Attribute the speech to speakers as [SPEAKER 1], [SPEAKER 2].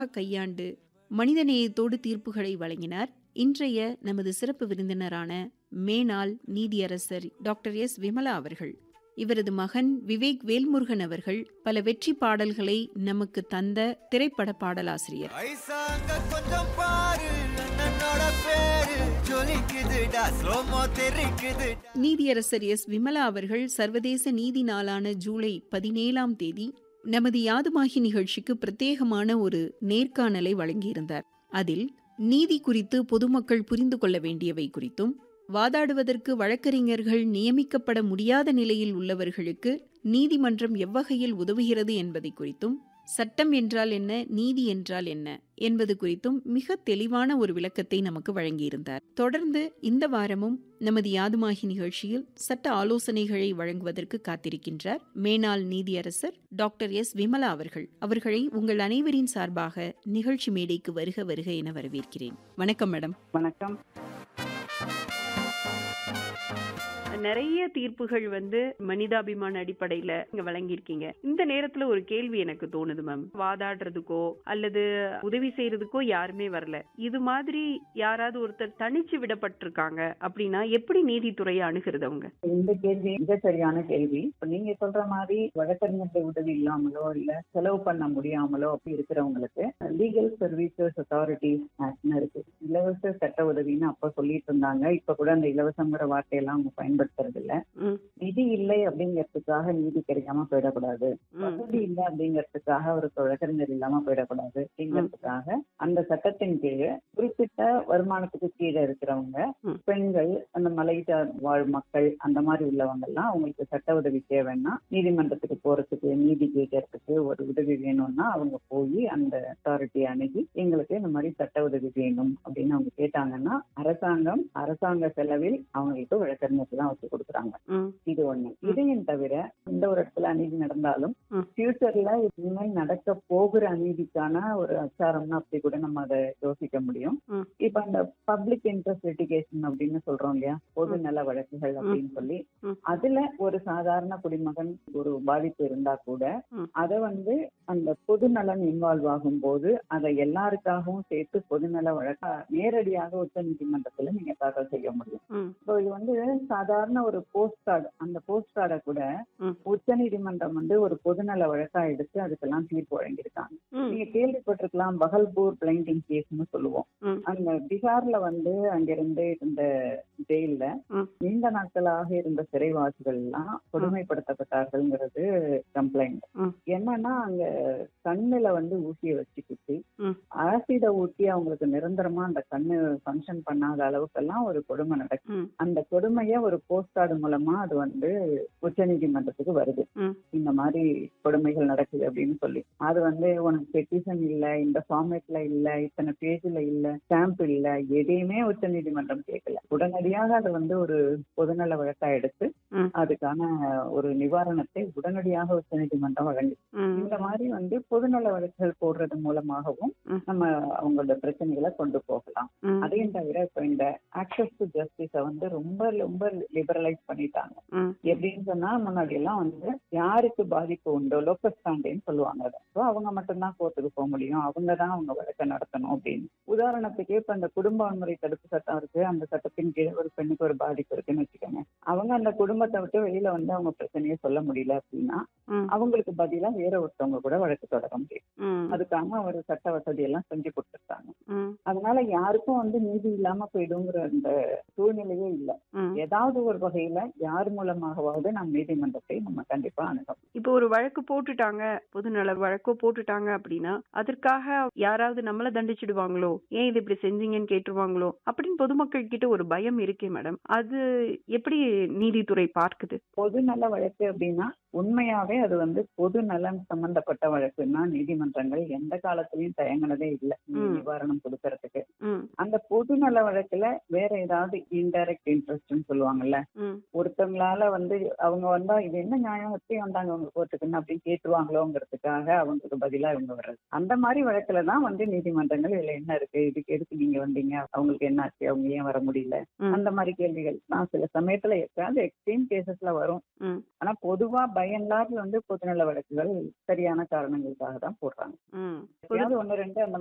[SPEAKER 1] கையாண்டு மனிதநேயத்தோடு தீர்ப்புகளை வழங்கினார் இன்றைய நமது சிறப்பு விருந்தினரான மேனாள் நீதியரசர் டாக்டர் எஸ் விமலா அவர்கள் இவரது மகன் விவேக் வேல்முருகன் அவர்கள் பல வெற்றி பாடல்களை நமக்கு தந்த திரைப்பட பாடலாசிரியர்
[SPEAKER 2] ஐசாங்க கொஞ்சம் பாரு அண்ணனோட பேரு ஜொலிக்குதுடா ஸ்லோமோ தெரிக்குது
[SPEAKER 1] நீதியரசர் எஸ் விமலா அவர்கள் சர்வதேச நீதி நாளான ஜூலை பதினேழாம் தேதி நமது யாதுமாகி நிகழ்ச்சிக்கு பிரத்யேகமான ஒரு நேர்காணலை வழங்கியிருந்தார் அதில் நீதி குறித்து பொதுமக்கள் புரிந்து கொள்ள வேண்டியவை குறித்தும் வாதாடுவதற்கு வழக்கறிஞர்கள் நியமிக்கப்பட முடியாத நிலையில் உள்ளவர்களுக்கு நீதிமன்றம் எவ்வகையில் உதவுகிறது என்பதை குறித்தும் சட்டம் என்றால் என்ன நீதி என்றால் என்ன என்பது குறித்தும் மிக தெளிவான ஒரு விளக்கத்தை நமக்கு வழங்கியிருந்தார் தொடர்ந்து இந்த வாரமும் நமது யாதுமாகி நிகழ்ச்சியில் சட்ட ஆலோசனைகளை வழங்குவதற்கு காத்திருக்கின்றார் மேனாள் நீதியரசர் டாக்டர் எஸ் விமலா அவர்கள் அவர்களை உங்கள் அனைவரின் சார்பாக நிகழ்ச்சி மேடைக்கு வருக வருக என வரவேற்கிறேன் வணக்கம் மேடம்
[SPEAKER 3] வணக்கம்
[SPEAKER 4] நிறைய தீர்ப்புகள் வந்து மனிதாபிமான அடிப்படையில நீங்க வழங்கியிருக்கீங்க இந்த நேரத்துல ஒரு கேள்வி எனக்கு தோணுது மேம் வாதாடுறதுக்கோ அல்லது உதவி செய்யறதுக்கோ யாருமே வரல இது மாதிரி யாராவது ஒருத்தர் தனிச்சு விடப்பட்டிருக்காங்க அப்படின்னா எப்படி நீதித்துறையை அணுகிறது அவங்க
[SPEAKER 3] இந்த கேள்வி மிக சரியான கேள்வி இப்ப நீங்க சொல்ற மாதிரி வழக்கறிஞர்கள் உதவி இல்லாமலோ இல்ல செலவு பண்ண முடியாமலோ அப்படி இருக்கிறவங்களுக்கு லீகல் சர்வீசஸ் அத்தாரிட்டிஸ் ஆக்ட்னு இருக்கு இலவச சட்ட உதவின்னு அப்ப சொல்லிட்டு இருந்தாங்க இப்ப கூட அந்த இலவசங்கிற வார்த்தையெல்லாம் அவங்க பயன்படுத்துறது இல்ல
[SPEAKER 4] ம்,
[SPEAKER 3] நிதி இல்லை அப்படிங்கிறதுக்காக நீதி கிடைக்காம போயிடக்கூடாது
[SPEAKER 4] ம்,
[SPEAKER 3] வசதி இல்லை அப்படிங்கிறதுக்காக ஒரு வழக்கறிஞர் இல்லாம போயிடக்கூடாது அப்படிங்கிறதுக்காக அந்த சட்டத்தின் கீழ் குறிப்பிட்ட வருமானத்துக்கு கீழே இருக்கிறவங்க
[SPEAKER 4] ம்.
[SPEAKER 3] பெண்கள் அந்த மலைசார் வாழ் மக்கள் அந்த மாதிரி உள்ளவங்க எல்லாம் அவங்களுக்கு சட்ட உதவி தேவைன்னா நீதிமன்றத்துக்கு போறதுக்கு நீதி கேட்கறதுக்கு ஒரு உதவி வேணும்னா அவங்க போய் அந்த அத்தாரிட்டி அணுகி எங்களுக்கு இந்த மாதிரி சட்ட உதவி வேணும் அப்படின்னு அவங்க கேட்டாங்கன்னா அரசாங்கம் அரசாங்க செலவில் அவங்களுக்கு வழக்கறிஞர் தான் வச்சு கொடுக்குறாங்க
[SPEAKER 4] ம்,
[SPEAKER 3] இது ஒண்ணு இதையும் தவிர இந்த ஒரு இடத்துல அநீதி நடந்தாலும்
[SPEAKER 4] ம்.
[SPEAKER 3] ஃபியூச்சர்ல இனிமேல் நடக்க போகிற அநீதிக்கான ஒரு அச்சாரம்னு அப்படி கூட நம்ம அதை யோசிக்க முடியும்
[SPEAKER 4] ம்.
[SPEAKER 3] இப்ப அந்த பப்ளிக் இன்ட்ரெஸ்ட் லிட்டிகேஷன் அப்படின்னு சொல்றோம் இல்லையா பொது நல வழக்குகள் அப்படின்னு சொல்லி
[SPEAKER 4] ம்.
[SPEAKER 3] அதுல ஒரு சாதாரண குடிமகன் ஒரு பாதிப்பு இருந்தா கூட
[SPEAKER 4] ம்.
[SPEAKER 3] அதை வந்து அந்த பொது நலன் இன்வால்வ் ஆகும் போது அதை எல்லாருக்காகவும் சேர்த்து பொதுநல வழக்க நேரடியாக உச்ச நீதிமன்றத்துல நீங்க தாக்கல் செய்ய முடியும்
[SPEAKER 4] ம்,
[SPEAKER 3] இப்போ இது வந்து சாதாரண ஒரு போஸ்ட் கார்டு அந்த போஸ்ட் கார்டை கூட
[SPEAKER 4] ம்.
[SPEAKER 3] உச்ச நீதிமன்றம் வந்து ஒரு பொதுநல வழக்கா எடுத்து அதுக்கெல்லாம் தீர்ப்பு வழங்கியிருக்காங்க
[SPEAKER 4] ம்,
[SPEAKER 3] நீங்க கேள்விப்பட்டிருக்கலாம் பகல்பூர் பிளைண்டிங் கேஸ்னு சொல்லுவோம்
[SPEAKER 4] ம்.
[SPEAKER 3] அந்த பீகார்ல வந்து அங்கிருந்து இருந்த ஜெயில்ல
[SPEAKER 4] ம்.
[SPEAKER 3] நீண்ட நாட்களாக இருந்த சிறைவாசிகள் எல்லாம் கொடுமைப்படுத்தப்பட்டார்கள்ங்கிறது கம்ப்ளைண்ட்
[SPEAKER 4] ம்.
[SPEAKER 3] என்னன்னா அங்க கண்ணுல வந்து ஊசியை வச்சு குத்தி
[SPEAKER 4] ம்.
[SPEAKER 3] ஆசிட ஊட்டி அவங்களுக்கு நிரந்தரமா அந்த கண்ணு ஃபங்க்ஷன் பண்ணாத அளவுக்கெல்லாம் ஒரு கொடுமை நடக்கும்
[SPEAKER 4] ம்.
[SPEAKER 3] அந்த கொடுமைய ஒரு போஸ்ட் கார்டு மூலமா அது வந்து உச்சநீதிமன்றத்துக்கு வருது
[SPEAKER 4] ம்.
[SPEAKER 3] இந்த மாதிரி கொடுமைகள் நடக்குது அப்படின்னு சொல்லி அது வந்து உனக்கு பெட்டிஷன் இல்ல இந்த ஃபார்மேட்ல இல்ல இத்தனை பேஜ்ல இல்ல ஸ்டாம்ப் இல்ல எதையுமே உச்சநீதிமன்றம் கேட்கல உடனடியாக அதை வந்து ஒரு பொதுநல வழக்கா எடுத்து
[SPEAKER 4] ம்.
[SPEAKER 3] அதுக்கான ஒரு நிவாரணத்தை உடனடியாக உச்சநீதிமன்றம் வழங்கி
[SPEAKER 4] ம்,
[SPEAKER 3] இந்த மாதிரி வந்து பொதுநல வழக்குகள் போடுறது மூலமாகவும்
[SPEAKER 4] ம்.
[SPEAKER 3] நம்ம அவங்களோட பிரச்சனைகளை கொண்டு போகலாம்
[SPEAKER 4] ம்,
[SPEAKER 3] அதையும் தவிர இப்ப இந்த ஆக்சஸ் டு ஜஸ்டிஸ வந்து ரொம்ப ரொம்ப லிபரலைஸ் பண்ணிட்டாங்க
[SPEAKER 4] ம்,
[SPEAKER 3] எப்படின்னு சொன்னா முன்னாடி எல்லாம் வந்து யாருக்கு பாதிப்பு உண்டோ லோக்கஸ் ஸ்டாண்டேன்னு சொல்லுவாங்க அதை So அவங்க மட்டும்தான் கோர்ட்டுக்கு போக முடியும் அவங்க தான் அவங்க வழக்கை நடத்தணும் அப்படின்னு உதாரணத்துக்கு இப்ப அந்த குடும்ப வன்முறை தடுப்பு சட்டம் இருக்கு அந்த சட்டத்தின் கீழ் ஒரு பெண்ணுக்கு ஒரு பாதிப்பு இருக்குன்னு வச்சுக்கோங்க அவங்க அந்த குடும்பத்தை விட்டு வெளியில வந்து அவங்க பிரச்சனையை சொல்ல முடியல அப்படின்னா
[SPEAKER 4] ம்,
[SPEAKER 3] அவங்களுக்கு பதிலா வேற ஒருத்தவங்க கூட வழக்கு தொடர முடியும்
[SPEAKER 4] ம்,
[SPEAKER 3] அதுக்காக ஒரு சட்ட வசதி எல்லாம் செஞ்சு கொடுத்துருக்காங்க
[SPEAKER 4] ம்,
[SPEAKER 3] அதனால யாருக்கும் வந்து நீதி இல்லாம போயிடுங்கிற அந்த சூழ்நிலையே இல்ல
[SPEAKER 4] ம்.
[SPEAKER 3] ஏதாவது ஒரு வகையில யார் மூலமாகவாவது நம் நீதிமன்றத்தை நம்ம கண்டிப்பா அணுகணும்
[SPEAKER 4] இப்போ ஒரு வழக்கு போட்டுட்டாங்க பொதுநல வழக்கோ போட்டுட்டாங்க அப்படின்னா அதற்காக யாராவது நம்மள தண்டிச்சிடுவாங்களோ ஏன் இது இப்படி செஞ்சீங்கன்னு கேட்டுருவாங்களோ அப்படின்னு பொதுமக்கள் கிட்ட ஒரு பயம் இருக்கே மேடம் அது எப்படி நீதித்துறை பார்க்குது
[SPEAKER 3] பொது நல வழக்கு அப்படின்னா உண்மையாவே அது வந்து பொது நலன் சம்பந்தப்பட்ட வழக்குன்னா நீதிமன்றங்கள் எந்த காலத்திலயும் தயங்கினதே இல்லை
[SPEAKER 4] ம்.
[SPEAKER 3] நிவாரணம் கொடுக்கறதுக்கு
[SPEAKER 4] ம்,
[SPEAKER 3] அந்த பொது நல வழக்குல வேற ஏதாவது இன்டைரக்ட் இன்ட்ரெஸ்ட்னு சொல்லுவாங்கல்ல
[SPEAKER 4] ம்,
[SPEAKER 3] ஒருத்தவங்களால வந்து அவங்க வந்தா இது என்ன நியாயம் எப்படி வந்தாங்க அவங்க கோர்ட்டுக்குன்னு அப்படின்னு கேட்டுருவாங்களோங்கிறதுக்காக அவங்களுக்கு பதிலா இவங்க வர்றது அந்த மாதிரி வழக்குல தான் வந்து நீதிமன்றங்கள் இதுல என்ன இருக்கு இதுக்கு எதுக்கு நீங்க வந்தீங்க அவங்களுக்கு என்ன ஆச்சு அவங்க ஏன் வர முடியல
[SPEAKER 4] ம்.
[SPEAKER 3] அந்த மாதிரி கேள்விகள் நான் சில சமயத்துல எப்பயாவது எக்ஸ்ட்ரீம் கேசஸ்ல வரும்
[SPEAKER 4] ம்
[SPEAKER 3] ஆனா பொதுவா பை அண்ட் லார்ஜ் வந்து பொதுநல வழக்குகள் சரியான காரணங்களுக்காக தான் போடுறாங்க
[SPEAKER 4] ம்
[SPEAKER 3] எப்பயாவது ஒன்னு ரெண்டு அந்த